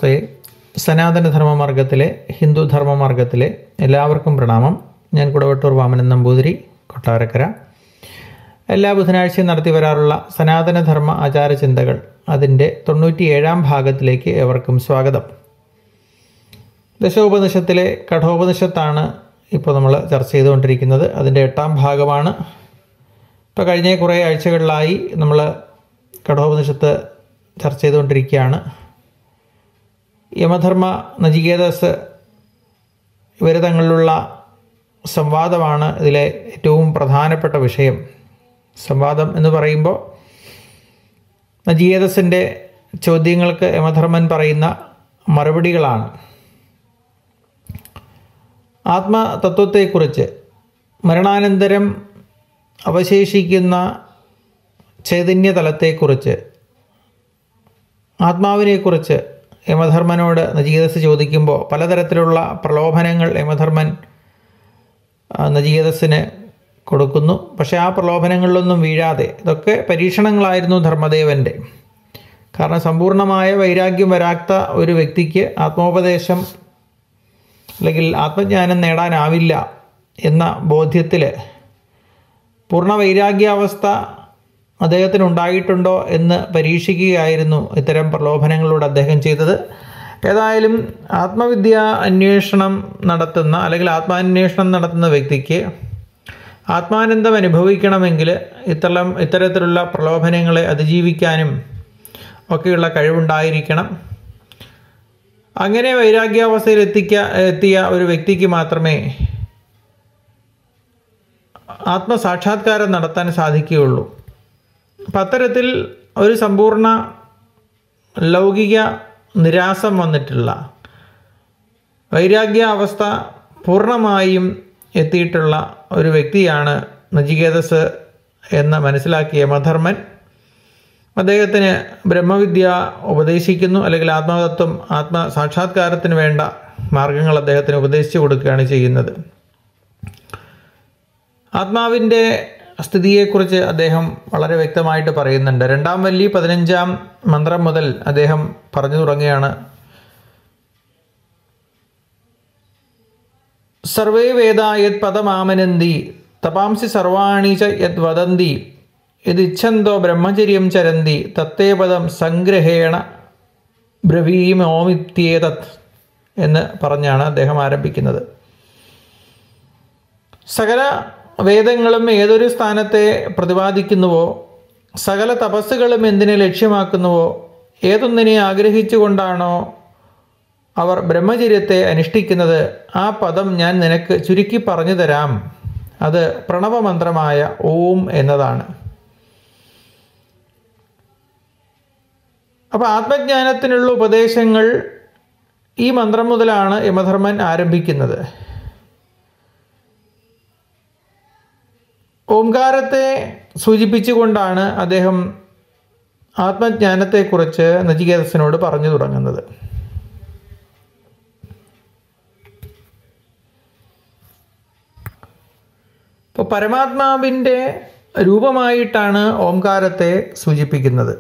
നമസ്തേ സനാതനധർമ്മ മാർഗത്തിലെ ഹിന്ദു ധർമ്മ മാർഗത്തിലെ എല്ലാവർക്കും പ്രണാമം ഞാൻ കുടവട്ടൂർ വാമനൻ നമ്പൂതിരി കൊട്ടാരക്കര എല്ലാ ബുധനാഴ്ചയും നടത്തി വരാറുള്ള സനാതനധർമ്മ ആചാര ചിന്തകൾ അതിൻ്റെ തൊണ്ണൂറ്റി ഏഴാം ഭാഗത്തിലേക്ക് ഏവർക്കും സ്വാഗതം ദശോപനിഷത്തിലെ കഠോപനിഷത്താണ് ഇപ്പോൾ നമ്മൾ ചർച്ച ചെയ്തുകൊണ്ടിരിക്കുന്നത് അതിൻ്റെ എട്ടാം ഭാഗമാണ് ഇപ്പോൾ കഴിഞ്ഞ കുറേ ആഴ്ചകളിലായി നമ്മൾ കഠോപനിഷത്ത് ചർച്ച ചെയ്തുകൊണ്ടിരിക്കുകയാണ് യമധർമ്മ നചികേതസ് ഇവർ തങ്ങളിലുള്ള സംവാദമാണ് ഇതിലെ ഏറ്റവും പ്രധാനപ്പെട്ട വിഷയം സംവാദം എന്ന് പറയുമ്പോൾ നചികേതസിൻ്റെ ചോദ്യങ്ങൾക്ക് യമധർമ്മൻ പറയുന്ന മറുപടികളാണ് ആത്മതത്വത്തെക്കുറിച്ച് മരണാനന്തരം അവശേഷിക്കുന്ന ചൈതന്യതലത്തെക്കുറിച്ച് ആത്മാവിനെക്കുറിച്ച് യമധർമ്മനോട് നചികേതസ് ചോദിക്കുമ്പോൾ പലതരത്തിലുള്ള പ്രലോഭനങ്ങൾ യമധർമ്മൻ നചികേതസിന് കൊടുക്കുന്നു പക്ഷേ ആ പ്രലോഭനങ്ങളിലൊന്നും വീഴാതെ ഇതൊക്കെ പരീക്ഷണങ്ങളായിരുന്നു ധർമ്മദേവൻ്റെ കാരണം സമ്പൂർണ്ണമായ വൈരാഗ്യം വരാത്ത ഒരു വ്യക്തിക്ക് ആത്മോപദേശം അല്ലെങ്കിൽ ആത്മജ്ഞാനം നേടാനാവില്ല എന്ന ബോധ്യത്തിൽ പൂർണ്ണ വൈരാഗ്യാവസ്ഥ അദ്ദേഹത്തിന് ഉണ്ടായിട്ടുണ്ടോ എന്ന് പരീക്ഷിക്കുകയായിരുന്നു ഇത്തരം പ്രലോഭനങ്ങളോട് അദ്ദേഹം ചെയ്തത് ഏതായാലും ആത്മവിദ്യ അന്വേഷണം നടത്തുന്ന അല്ലെങ്കിൽ ആത്മാന്വേഷണം നടത്തുന്ന വ്യക്തിക്ക് ആത്മാനന്ദം അനുഭവിക്കണമെങ്കിൽ ഇത്തരം ഇത്തരത്തിലുള്ള പ്രലോഭനങ്ങളെ അതിജീവിക്കാനും ഒക്കെയുള്ള കഴിവുണ്ടായിരിക്കണം അങ്ങനെ വൈരാഗ്യാവസ്ഥയിൽ എത്തിക്ക എത്തിയ ഒരു വ്യക്തിക്ക് മാത്രമേ ആത്മസാക്ഷാത്കാരം നടത്താൻ സാധിക്കുകയുള്ളൂ അപ്പം അത്തരത്തിൽ ഒരു സമ്പൂർണ്ണ ലൗകിക നിരാസം വന്നിട്ടുള്ള വൈരാഗ്യ അവസ്ഥ പൂർണ്ണമായും എത്തിയിട്ടുള്ള ഒരു വ്യക്തിയാണ് നചികേതസ് എന്ന് മനസ്സിലാക്കിയ യമധർമ്മൻ അദ്ദേഹത്തിന് ബ്രഹ്മവിദ്യ ഉപദേശിക്കുന്നു അല്ലെങ്കിൽ ആത്മതത്വം ആത്മസാക്ഷാത്കാരത്തിന് വേണ്ട മാർഗങ്ങൾ അദ്ദേഹത്തിന് ഉപദേശിച്ചു കൊടുക്കുകയാണ് ചെയ്യുന്നത് ആത്മാവിൻ്റെ സ്ഥിതിയെക്കുറിച്ച് അദ്ദേഹം വളരെ വ്യക്തമായിട്ട് പറയുന്നുണ്ട് രണ്ടാം വല്ലി പതിനഞ്ചാം മന്ത്രം മുതൽ അദ്ദേഹം പറഞ്ഞു തുടങ്ങുകയാണ് സർവേ വേദ യത് പദമാമനന്തി തപാംസി സർവാണി ച യത് വദന്തി യദിച്ഛന്തോ ബ്രഹ്മചര്യം ചരന്തി തത്തേ പദം സംഗ്രഹേണ ബ്രവീമോമിത്യേതത് എന്ന് പറഞ്ഞാണ് അദ്ദേഹം ആരംഭിക്കുന്നത് സകല വേദങ്ങളും ഏതൊരു സ്ഥാനത്തെ പ്രതിപാദിക്കുന്നുവോ സകല തപസ്സുകളും എന്തിനെ ലക്ഷ്യമാക്കുന്നുവോ ഏതൊന്നിനെ ആഗ്രഹിച്ചുകൊണ്ടാണോ അവർ ബ്രഹ്മചര്യത്തെ അനുഷ്ഠിക്കുന്നത് ആ പദം ഞാൻ നിനക്ക് ചുരുക്കി പറഞ്ഞു തരാം അത് പ്രണവമന്ത്രമായ ഓം എന്നതാണ് അപ്പോൾ ആത്മജ്ഞാനത്തിനുള്ള ഉപദേശങ്ങൾ ഈ മന്ത്രം മുതലാണ് യമധർമ്മൻ ആരംഭിക്കുന്നത് ഓംകാരത്തെ സൂചിപ്പിച്ചുകൊണ്ടാണ് അദ്ദേഹം ആത്മജ്ഞാനത്തെക്കുറിച്ച് നചികേതസിനോട് പറഞ്ഞു തുടങ്ങുന്നത് ഇപ്പോൾ പരമാത്മാവിൻ്റെ രൂപമായിട്ടാണ് ഓംകാരത്തെ സൂചിപ്പിക്കുന്നത്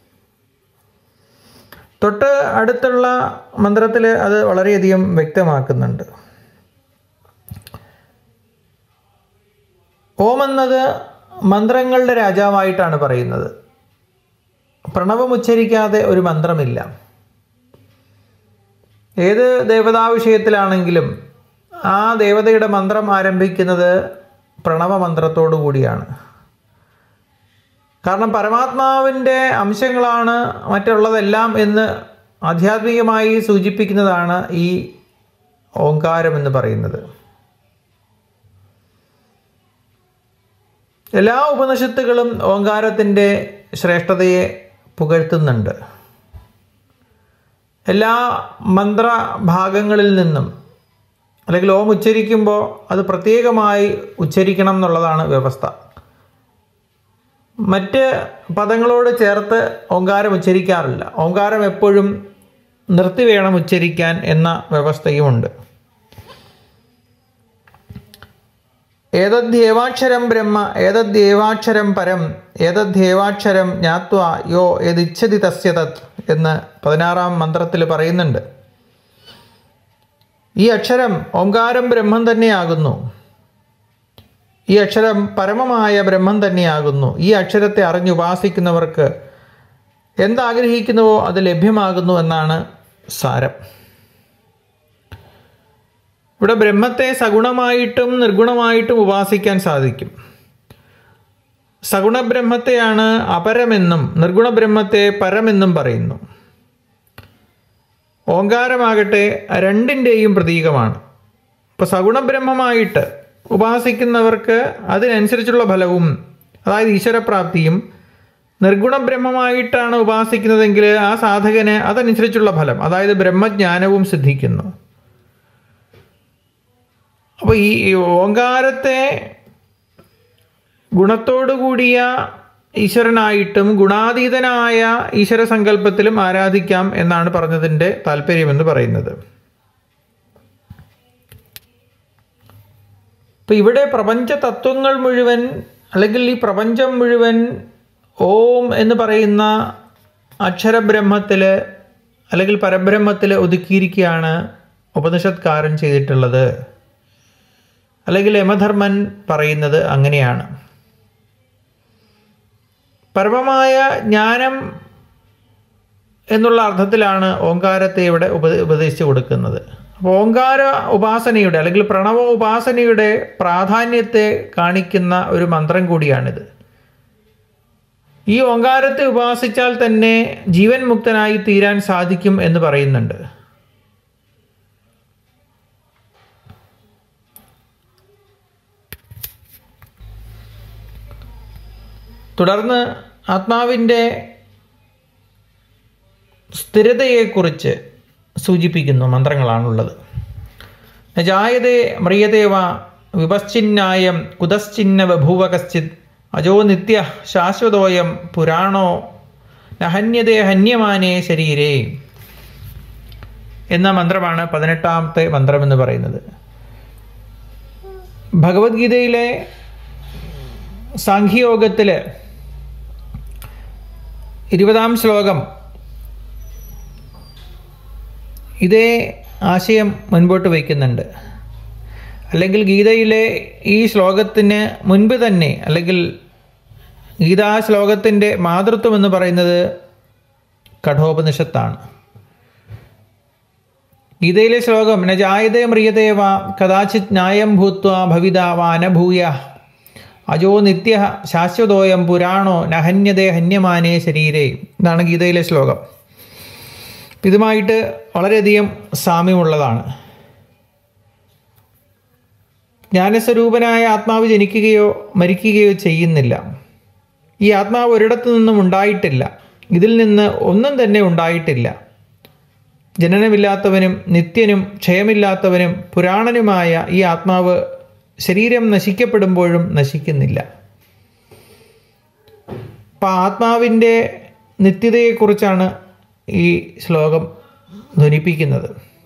തൊട്ട് അടുത്തുള്ള മന്ത്രത്തിൽ അത് വളരെയധികം വ്യക്തമാക്കുന്നുണ്ട് ഓം എന്നത് മന്ത്രങ്ങളുടെ രാജാവായിട്ടാണ് പറയുന്നത് പ്രണവം ഉച്ചരിക്കാതെ ഒരു മന്ത്രമില്ല ഏത് ദേവതാ വിഷയത്തിലാണെങ്കിലും ആ ദേവതയുടെ മന്ത്രം ആരംഭിക്കുന്നത് പ്രണവ മന്ത്രത്തോടു കൂടിയാണ് കാരണം പരമാത്മാവിൻ്റെ അംശങ്ങളാണ് മറ്റുള്ളതെല്ലാം എന്ന് ആധ്യാത്മികമായി സൂചിപ്പിക്കുന്നതാണ് ഈ ഓങ്കാരം എന്ന് പറയുന്നത് എല്ലാ ഉപനിഷത്തുകളും ഓങ്കാരത്തിൻ്റെ ശ്രേഷ്ഠതയെ പുകഴ്ത്തുന്നുണ്ട് എല്ലാ മന്ത്രഭാഗങ്ങളിൽ നിന്നും അല്ലെങ്കിൽ ഓം ഉച്ചരിക്കുമ്പോൾ അത് പ്രത്യേകമായി ഉച്ചരിക്കണം എന്നുള്ളതാണ് വ്യവസ്ഥ മറ്റ് പദങ്ങളോട് ചേർത്ത് ഓങ്കാരം ഉച്ചരിക്കാറില്ല ഓങ്കാരം എപ്പോഴും നിർത്തി വേണം ഉച്ചരിക്കാൻ എന്ന വ്യവസ്ഥയുമുണ്ട് ഏതദ്ധ്യേവാക്ഷരം ബ്രഹ്മ ഏതദ്ധ്യേവാക്ഷരം പരം ഏതദ്ധ്യേവാക്ഷരം ജ്ഞാത്വ യോ ഏതിച്ഛതി തസ്യ തത് എന്ന് പതിനാറാം മന്ത്രത്തിൽ പറയുന്നുണ്ട് ഈ അക്ഷരം ഓംകാരം ബ്രഹ്മം തന്നെയാകുന്നു ഈ അക്ഷരം പരമമായ ബ്രഹ്മം തന്നെയാകുന്നു ഈ അക്ഷരത്തെ അറിഞ്ഞുപാസിക്കുന്നവർക്ക് എന്താഗ്രഹിക്കുന്നുവോ അത് ലഭ്യമാകുന്നു എന്നാണ് സാരം ഇവിടെ ബ്രഹ്മത്തെ സഗുണമായിട്ടും നിർഗുണമായിട്ടും ഉപാസിക്കാൻ സാധിക്കും സഗുണബ്രഹ്മത്തെയാണ് അപരമെന്നും നിർഗുണബ്രഹ്മത്തെ പരമെന്നും പറയുന്നു ഓങ്കാരമാകട്ടെ രണ്ടിൻ്റെയും പ്രതീകമാണ് ഇപ്പോൾ സഗുണബ്രഹ്മമായിട്ട് ഉപാസിക്കുന്നവർക്ക് അതിനനുസരിച്ചുള്ള ഫലവും അതായത് ഈശ്വരപ്രാപ്തിയും നിർഗുണബ്രഹ്മമായിട്ടാണ് ഉപാസിക്കുന്നതെങ്കിൽ ആ സാധകന് അതനുസരിച്ചുള്ള ഫലം അതായത് ബ്രഹ്മജ്ഞാനവും സിദ്ധിക്കുന്നു അപ്പോൾ ഈ ഓങ്കാരത്തെ ഗുണത്തോടു കൂടിയ ഈശ്വരനായിട്ടും ഗുണാതീതനായ ഈശ്വര സങ്കല്പത്തിലും ആരാധിക്കാം എന്നാണ് പറഞ്ഞതിൻ്റെ താല്പര്യമെന്ന് പറയുന്നത് ഇപ്പം ഇവിടെ പ്രപഞ്ച തത്വങ്ങൾ മുഴുവൻ അല്ലെങ്കിൽ ഈ പ്രപഞ്ചം മുഴുവൻ ഓം എന്ന് പറയുന്ന അക്ഷരബ്രഹ്മത്തിൽ അല്ലെങ്കിൽ പരബ്രഹ്മത്തിൽ ഒതുക്കിയിരിക്കുകയാണ് ഉപനിഷത്കാരൻ ചെയ്തിട്ടുള്ളത് അല്ലെങ്കിൽ യമധർമ്മൻ പറയുന്നത് അങ്ങനെയാണ് പരമമായ ജ്ഞാനം എന്നുള്ള അർത്ഥത്തിലാണ് ഓങ്കാരത്തെ ഇവിടെ ഉപ ഉപദേശിച്ചു കൊടുക്കുന്നത് അപ്പോൾ ഓങ്കാര ഉപാസനയുടെ അല്ലെങ്കിൽ പ്രണവ ഉപാസനയുടെ പ്രാധാന്യത്തെ കാണിക്കുന്ന ഒരു മന്ത്രം കൂടിയാണിത് ഈ ഓങ്കാരത്തെ ഉപാസിച്ചാൽ തന്നെ ജീവൻ മുക്തനായി തീരാൻ സാധിക്കും എന്ന് പറയുന്നുണ്ട് തുടർന്ന് ആത്മാവിൻ്റെ സ്ഥിരതയെക്കുറിച്ച് സൂചിപ്പിക്കുന്നു മന്ത്രങ്ങളാണുള്ളത് ജായതേ മ്രിയതേവ വിപശ്ചിന്നായം കുതശ്ചിന്ന ബഭൂവ കശ്ചിത് അജോ നിത്യ ശാശ്വതോയം പുരാണോ നഹന്യതേ ഹന്യമാനേ ശരീരേ എന്ന മന്ത്രമാണ് പതിനെട്ടാമത്തെ മന്ത്രമെന്ന് പറയുന്നത് ഭഗവത്ഗീതയിലെ സാഖ്യയോഗത്തിൽ ഇരുപതാം ശ്ലോകം ഇതേ ആശയം മുൻപോട്ട് വയ്ക്കുന്നുണ്ട് അല്ലെങ്കിൽ ഗീതയിലെ ഈ ശ്ലോകത്തിന് മുൻപ് തന്നെ അല്ലെങ്കിൽ ഗീതാ ശ്ലോകത്തിൻ്റെ മാതൃത്വം എന്ന് പറയുന്നത് കഠോപനിഷത്താണ് ഗീതയിലെ ശ്ലോകം ന ജായതേ മ്രിയതേവ കഥാചിത് ന്യായം ഭൂത്വ ഭവിത വാ അനഭൂയ അജോ നിത്യ ശാശ്വതോയം പുരാണോ നഹന്യതേ ഹന്യമാനേ ശരീരേ ഇതാണ് ഗീതയിലെ ശ്ലോകം ഇതുമായിട്ട് വളരെയധികം സാമ്യമുള്ളതാണ് ജ്ഞാനസ്വരൂപനായ ആത്മാവ് ജനിക്കുകയോ മരിക്കുകയോ ചെയ്യുന്നില്ല ഈ ആത്മാവ് ഒരിടത്തു നിന്നും ഉണ്ടായിട്ടില്ല ഇതിൽ നിന്ന് ഒന്നും തന്നെ ഉണ്ടായിട്ടില്ല ജനനമില്ലാത്തവനും നിത്യനും ക്ഷയമില്ലാത്തവനും പുരാണനുമായ ഈ ആത്മാവ് ശരീരം നശിക്കപ്പെടുമ്പോഴും നശിക്കുന്നില്ല അപ്പം ആത്മാവിൻ്റെ നിത്യതയെക്കുറിച്ചാണ് ഈ ശ്ലോകം ധ്വനിപ്പിക്കുന്നത്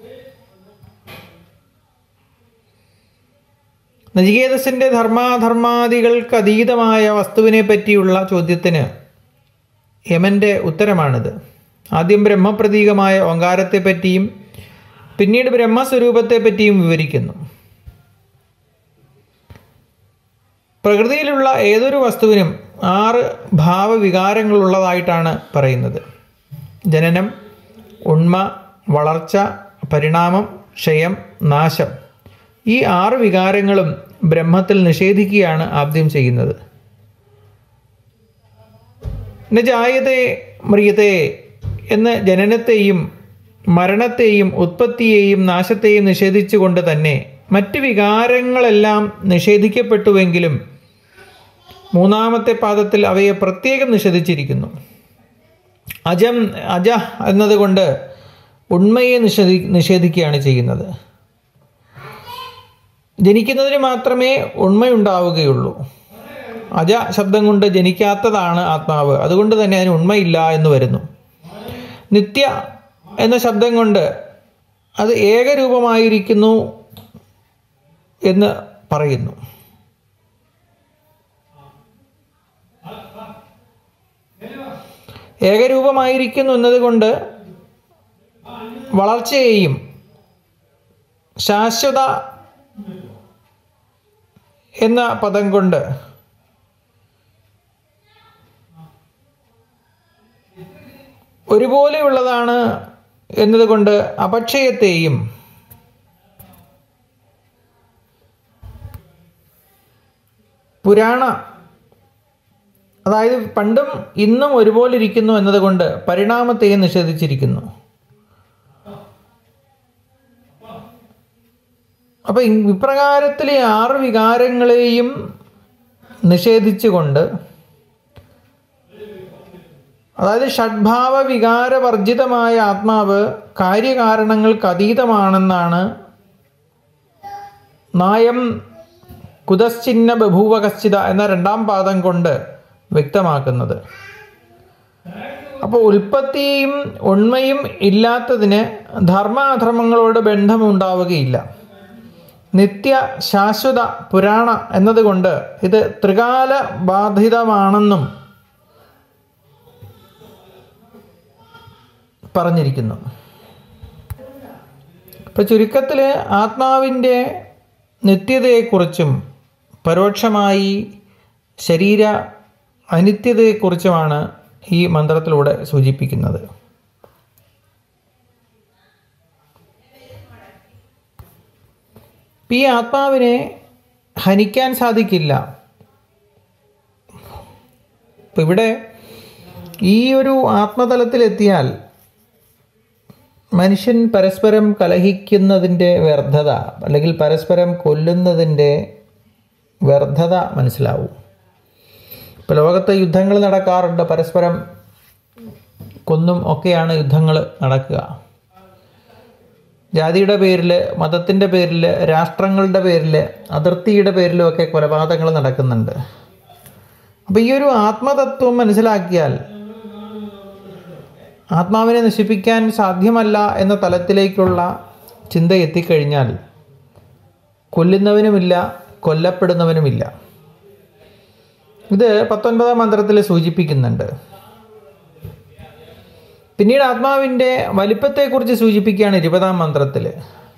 നചികേതസിൻ്റെ ധർമാധർമാദികൾക്ക് അതീതമായ വസ്തുവിനെ പറ്റിയുള്ള ചോദ്യത്തിന് യമൻ്റെ ഉത്തരമാണിത് ആദ്യം ബ്രഹ്മപ്രതീകമായ ഓങ്കാരത്തെപ്പറ്റിയും പിന്നീട് ബ്രഹ്മസ്വരൂപത്തെ പറ്റിയും വിവരിക്കുന്നു പ്രകൃതിയിലുള്ള ഏതൊരു വസ്തുവിനും ആറ് ഭാവവികാരങ്ങളുള്ളതായിട്ടാണ് പറയുന്നത് ജനനം ഉണ്മ വളർച്ച പരിണാമം ക്ഷയം നാശം ഈ ആറ് വികാരങ്ങളും ബ്രഹ്മത്തിൽ നിഷേധിക്കുകയാണ് ആദ്യം ചെയ്യുന്നത് നജായതേ മ്രിയതേ എന്ന് ജനനത്തെയും മരണത്തെയും ഉത്പത്തിയെയും നാശത്തെയും നിഷേധിച്ചുകൊണ്ട് തന്നെ മറ്റ് വികാരങ്ങളെല്ലാം നിഷേധിക്കപ്പെട്ടുവെങ്കിലും മൂന്നാമത്തെ പാദത്തിൽ അവയെ പ്രത്യേകം നിഷേധിച്ചിരിക്കുന്നു അജം അജ എന്നതുകൊണ്ട് ഉണ്മയെ നിഷേധി നിഷേധിക്കുകയാണ് ചെയ്യുന്നത് ജനിക്കുന്നതിന് മാത്രമേ ഉണ്മയുണ്ടാവുകയുള്ളൂ അജ ശബ്ദം കൊണ്ട് ജനിക്കാത്തതാണ് ആത്മാവ് അതുകൊണ്ട് തന്നെ അതിന് ഉണ്മയില്ല എന്ന് വരുന്നു നിത്യ എന്ന ശബ്ദം കൊണ്ട് അത് ഏകരൂപമായിരിക്കുന്നു എന്ന് പറയുന്നു ഏകരൂപമായിരിക്കുന്നു എന്നതുകൊണ്ട് വളർച്ചയെയും ശാശ്വത എന്ന പദം കൊണ്ട് ഒരുപോലെയുള്ളതാണ് എന്നതുകൊണ്ട് അപക്ഷയത്തെയും പുരാണ അതായത് പണ്ടും ഇന്നും ഒരുപോലെ ഇരിക്കുന്നു എന്നതുകൊണ്ട് പരിണാമത്തെയും നിഷേധിച്ചിരിക്കുന്നു അപ്പോൾ ഇപ്രകാരത്തിലെ ആറ് വികാരങ്ങളെയും നിഷേധിച്ചുകൊണ്ട് അതായത് ഷഡ്ഭാവ വികാരവർജിതമായ ആത്മാവ് കാര്യകാരണങ്ങൾക്ക് അതീതമാണെന്നാണ് നായം കുതശ്ചിന്ന ബഭൂവ കശ്ചിത എന്ന രണ്ടാം പാദം കൊണ്ട് വ്യക്തമാക്കുന്നത് അപ്പോൾ ഉൽപ്പത്തിയും ഉണ്മയും ഇല്ലാത്തതിന് ധർമാധർമ്മങ്ങളോട് ബന്ധമുണ്ടാവുകയില്ല നിത്യ ശാശ്വത പുരാണ എന്നതുകൊണ്ട് ഇത് ത്രികാല ബാധിതമാണെന്നും പറഞ്ഞിരിക്കുന്നു ഇപ്പോൾ ചുരുക്കത്തിൽ ആത്മാവിൻ്റെ നിത്യതയെക്കുറിച്ചും പരോക്ഷമായി ശരീര അനിത്യതയെക്കുറിച്ചുമാണ് ഈ മന്ത്രത്തിലൂടെ സൂചിപ്പിക്കുന്നത് ഈ ആത്മാവിനെ ഹനിക്കാൻ സാധിക്കില്ല ഇപ്പം ഇവിടെ ഈ ഒരു ആത്മതലത്തിലെത്തിയാൽ മനുഷ്യൻ പരസ്പരം കലഹിക്കുന്നതിൻ്റെ വ്യർത്ഥത അല്ലെങ്കിൽ പരസ്പരം കൊല്ലുന്നതിൻ്റെ വ്യർത്ഥത മനസ്സിലാവും ഇപ്പോൾ ലോകത്ത് യുദ്ധങ്ങൾ നടക്കാറുണ്ട് പരസ്പരം കൊന്നും ഒക്കെയാണ് യുദ്ധങ്ങൾ നടക്കുക ജാതിയുടെ പേരിൽ മതത്തിൻ്റെ പേരിൽ രാഷ്ട്രങ്ങളുടെ പേരിൽ അതിർത്തിയുടെ പേരിലും ഒക്കെ കൊലപാതകങ്ങൾ നടക്കുന്നുണ്ട് അപ്പോൾ ഈ ഒരു ആത്മതത്വം മനസ്സിലാക്കിയാൽ ആത്മാവിനെ നശിപ്പിക്കാൻ സാധ്യമല്ല എന്ന തലത്തിലേക്കുള്ള ചിന്ത എത്തിക്കഴിഞ്ഞാൽ കൊല്ലുന്നവനുമില്ല കൊല്ലപ്പെടുന്നവനുമില്ല ഇത് പത്തൊൻപതാം മന്ത്രത്തിൽ സൂചിപ്പിക്കുന്നുണ്ട് പിന്നീട് ആത്മാവിൻ്റെ വലിപ്പത്തെക്കുറിച്ച് സൂചിപ്പിക്കുകയാണ് ഇരുപതാം മന്ത്രത്തിൽ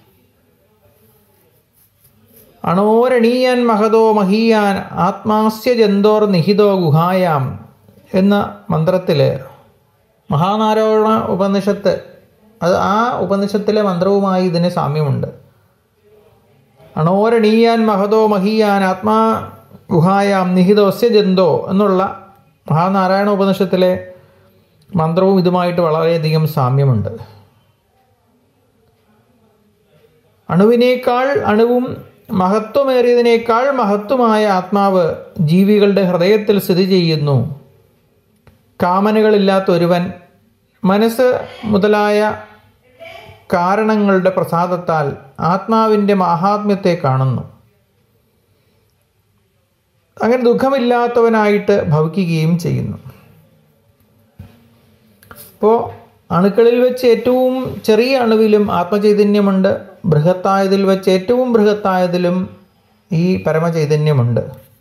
അണോരണീയാൻ മഹതോ മഹീയാൻ ആത്മാസ്യ ജന്തോർ നിഹിതോ ഗുഹായാം എന്ന മന്ത്രത്തിൽ മഹാനാരായണ ഉപനിഷത്ത് അത് ആ ഉപനിഷത്തിലെ മന്ത്രവുമായി ഇതിന് സാമ്യമുണ്ട് അണോരണീയാൻ മഹതോ മഹീയാൻ ആത്മാ ഗുഹായാം നിഹിതോസ്യ ജന്തോ എന്നുള്ള മഹാനാരായണ ഉപനിഷത്തിലെ മന്ത്രവും ഇതുമായിട്ട് വളരെയധികം സാമ്യമുണ്ട് അണുവിനേക്കാൾ അണുവും മഹത്വമേറിയതിനേക്കാൾ മഹത്വമായ ആത്മാവ് ജീവികളുടെ ഹൃദയത്തിൽ സ്ഥിതി ചെയ്യുന്നു കാമനകളില്ലാത്ത ഒരുവൻ മനസ്സ് മുതലായ കാരണങ്ങളുടെ പ്രസാദത്താൽ ആത്മാവിൻ്റെ മാഹാത്മ്യത്തെ കാണുന്നു അങ്ങനെ ദുഃഖമില്ലാത്തവനായിട്ട് ഭവിക്കുകയും ചെയ്യുന്നു അപ്പോൾ അണുക്കളിൽ വെച്ച് ഏറ്റവും ചെറിയ അണുവിലും ആത്മചൈതന്യമുണ്ട് ബൃഹത്തായതിൽ വെച്ച് ഏറ്റവും ബൃഹത്തായതിലും ഈ പരമചൈതന്യമുണ്ട്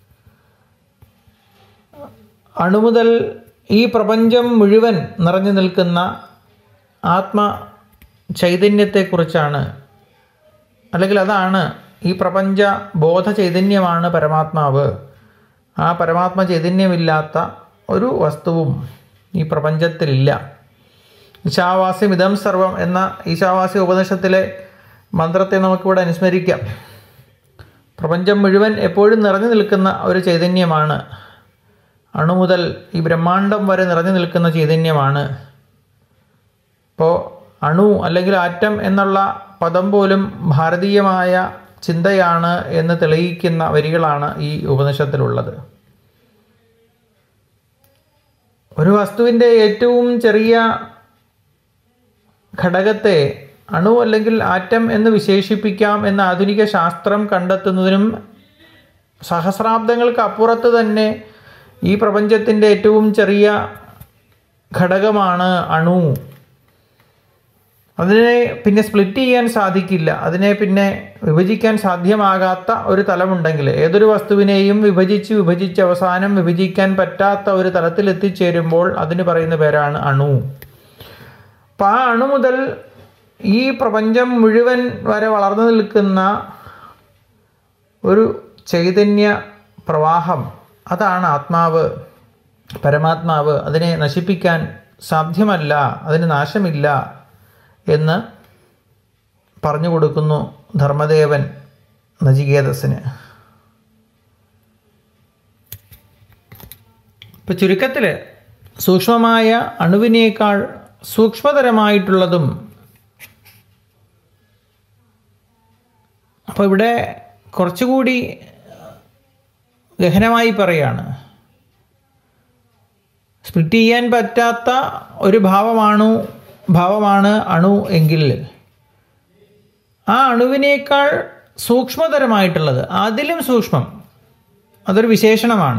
അണു മുതൽ ഈ പ്രപഞ്ചം മുഴുവൻ നിറഞ്ഞു നിൽക്കുന്ന ആത്മ ചൈതന്യത്തെക്കുറിച്ചാണ് അല്ലെങ്കിൽ അതാണ് ഈ പ്രപഞ്ച ബോധ ചൈതന്യമാണ് പരമാത്മാവ് ആ പരമാത്മ ചൈതന്യമില്ലാത്ത ഒരു വസ്തുവും ഈ പ്രപഞ്ചത്തിലില്ല ഈശാവാസ്യം ഇതം സർവം എന്ന ഈശാവാസ്യ ഉപനിഷത്തിലെ മന്ത്രത്തെ നമുക്കിവിടെ അനുസ്മരിക്കാം പ്രപഞ്ചം മുഴുവൻ എപ്പോഴും നിറഞ്ഞു നിൽക്കുന്ന ഒരു ചൈതന്യമാണ് അണു മുതൽ ഈ ബ്രഹ്മാണ്ടം വരെ നിറഞ്ഞു നിൽക്കുന്ന ചൈതന്യമാണ് ഇപ്പോൾ അണു അല്ലെങ്കിൽ ആറ്റം എന്നുള്ള പദം പോലും ഭാരതീയമായ ചിന്തയാണ് എന്ന് തെളിയിക്കുന്ന വരികളാണ് ഈ ഉപനിഷത്തിലുള്ളത് ഒരു വസ്തുവിൻ്റെ ഏറ്റവും ചെറിയ ഘടകത്തെ അണു അല്ലെങ്കിൽ ആറ്റം എന്ന് വിശേഷിപ്പിക്കാം എന്ന ആധുനിക ശാസ്ത്രം കണ്ടെത്തുന്നതിനും സഹസ്രാബ്ദങ്ങൾക്ക് അപ്പുറത്ത് തന്നെ ഈ പ്രപഞ്ചത്തിൻ്റെ ഏറ്റവും ചെറിയ ഘടകമാണ് അണു അതിനെ പിന്നെ സ്പ്ലിറ്റ് ചെയ്യാൻ സാധിക്കില്ല അതിനെ പിന്നെ വിഭജിക്കാൻ സാധ്യമാകാത്ത ഒരു തലമുണ്ടെങ്കിൽ ഏതൊരു വസ്തുവിനെയും വിഭജിച്ച് വിഭജിച്ച് അവസാനം വിഭജിക്കാൻ പറ്റാത്ത ഒരു തലത്തിൽ എത്തിച്ചേരുമ്പോൾ അതിന് പറയുന്ന പേരാണ് അണു അപ്പം ആ അണു മുതൽ ഈ പ്രപഞ്ചം മുഴുവൻ വരെ വളർന്നു നിൽക്കുന്ന ഒരു ചൈതന്യ പ്രവാഹം അതാണ് ആത്മാവ് പരമാത്മാവ് അതിനെ നശിപ്പിക്കാൻ സാധ്യമല്ല അതിന് നാശമില്ല എന്ന് പറഞ്ഞു കൊടുക്കുന്നു ധർമ്മദേവൻ നചികേതസിന് ഇപ്പം ചുരുക്കത്തിൽ സൂക്ഷ്മമായ അണുവിനേക്കാൾ സൂക്ഷ്മതരമായിട്ടുള്ളതും അപ്പോൾ ഇവിടെ കുറച്ചുകൂടി ഗഹനമായി പറയാണ് സ്പ്ലിറ്റ് ചെയ്യാൻ പറ്റാത്ത ഒരു ഭാവമാണു ഭാവമാണ് അണു എങ്കിൽ ആ അണുവിനേക്കാൾ സൂക്ഷ്മതരമായിട്ടുള്ളത് അതിലും സൂക്ഷ്മം അതൊരു വിശേഷണമാണ്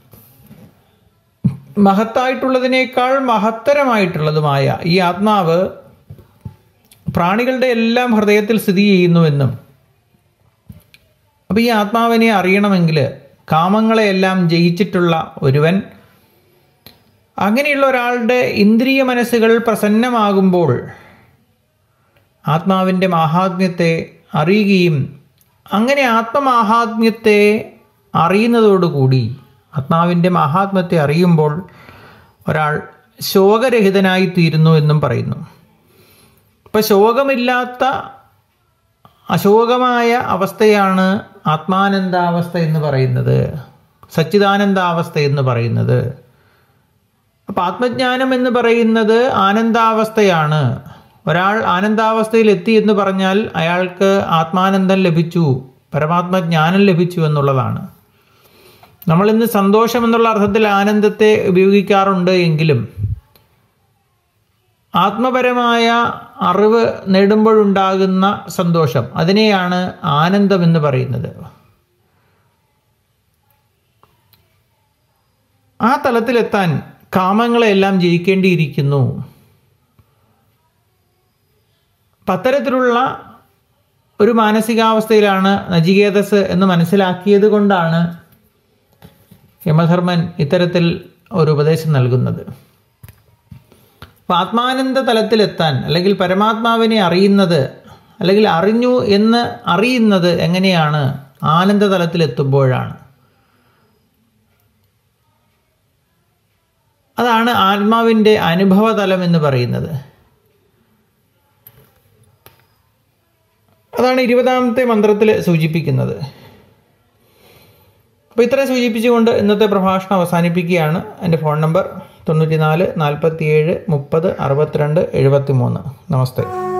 മഹത്തായിട്ടുള്ളതിനേക്കാൾ മഹത്തരമായിട്ടുള്ളതുമായ ഈ ആത്മാവ് പ്രാണികളുടെ എല്ലാം ഹൃദയത്തിൽ സ്ഥിതി ചെയ്യുന്നുവെന്നും അപ്പോൾ ഈ ആത്മാവിനെ അറിയണമെങ്കിൽ കാമങ്ങളെയെല്ലാം ജയിച്ചിട്ടുള്ള ഒരുവൻ അങ്ങനെയുള്ള ഒരാളുടെ ഇന്ദ്രിയ മനസ്സുകൾ പ്രസന്നമാകുമ്പോൾ ആത്മാവിൻ്റെ മാഹാത്മ്യത്തെ അറിയുകയും അങ്ങനെ ആത്മമാഹാത്മ്യത്തെ അറിയുന്നതോടുകൂടി ആത്മാവിൻ്റെ മഹാത്മ്യത്തെ അറിയുമ്പോൾ ഒരാൾ ശോകരഹിതനായി തീരുന്നു എന്നും പറയുന്നു ഇപ്പം ശോകമില്ലാത്ത അശോകമായ അവസ്ഥയാണ് ആത്മാനന്ദാവസ്ഥ എന്ന് പറയുന്നത് സച്ചിദാനന്ദാവസ്ഥ എന്ന് പറയുന്നത് അപ്പം ആത്മജ്ഞാനം എന്ന് പറയുന്നത് ആനന്ദാവസ്ഥയാണ് ഒരാൾ ആനന്ദാവസ്ഥയിൽ എത്തി എന്ന് പറഞ്ഞാൽ അയാൾക്ക് ആത്മാനന്ദം ലഭിച്ചു പരമാത്മജ്ഞാനം ലഭിച്ചു എന്നുള്ളതാണ് നമ്മൾ ഇന്ന് സന്തോഷം എന്നുള്ള അർത്ഥത്തിൽ ആനന്ദത്തെ ഉപയോഗിക്കാറുണ്ട് എങ്കിലും ആത്മപരമായ അറിവ് നേടുമ്പോഴുണ്ടാകുന്ന സന്തോഷം അതിനെയാണ് ആനന്ദം എന്ന് പറയുന്നത് ആ തലത്തിലെത്താൻ കാമങ്ങളെല്ലാം ജയിക്കേണ്ടിയിരിക്കുന്നു അത്തരത്തിലുള്ള ഒരു മാനസികാവസ്ഥയിലാണ് നജികേതസ് എന്ന് മനസ്സിലാക്കിയത് കൊണ്ടാണ് യമധർമ്മൻ ഇത്തരത്തിൽ ഒരു ഉപദേശം നൽകുന്നത് അപ്പോൾ ആത്മാനന്ദ തലത്തിലെത്താൻ അല്ലെങ്കിൽ പരമാത്മാവിനെ അറിയുന്നത് അല്ലെങ്കിൽ അറിഞ്ഞു എന്ന് അറിയുന്നത് എങ്ങനെയാണ് ആനന്ദ തലത്തിലെത്തുമ്പോഴാണ് അതാണ് ആത്മാവിൻ്റെ അനുഭവതലം എന്ന് പറയുന്നത് അതാണ് ഇരുപതാമത്തെ മന്ത്രത്തിൽ സൂചിപ്പിക്കുന്നത് അപ്പോൾ ഇത്രയും സൂചിപ്പിച്ചുകൊണ്ട് ഇന്നത്തെ പ്രഭാഷണം അവസാനിപ്പിക്കുകയാണ് എൻ്റെ ഫോൺ നമ്പർ തൊണ്ണൂറ്റി നാല് നാൽപ്പത്തി ഏഴ് മുപ്പത് അറുപത്തിരണ്ട് എഴുപത്തി മൂന്ന് നമസ്തേ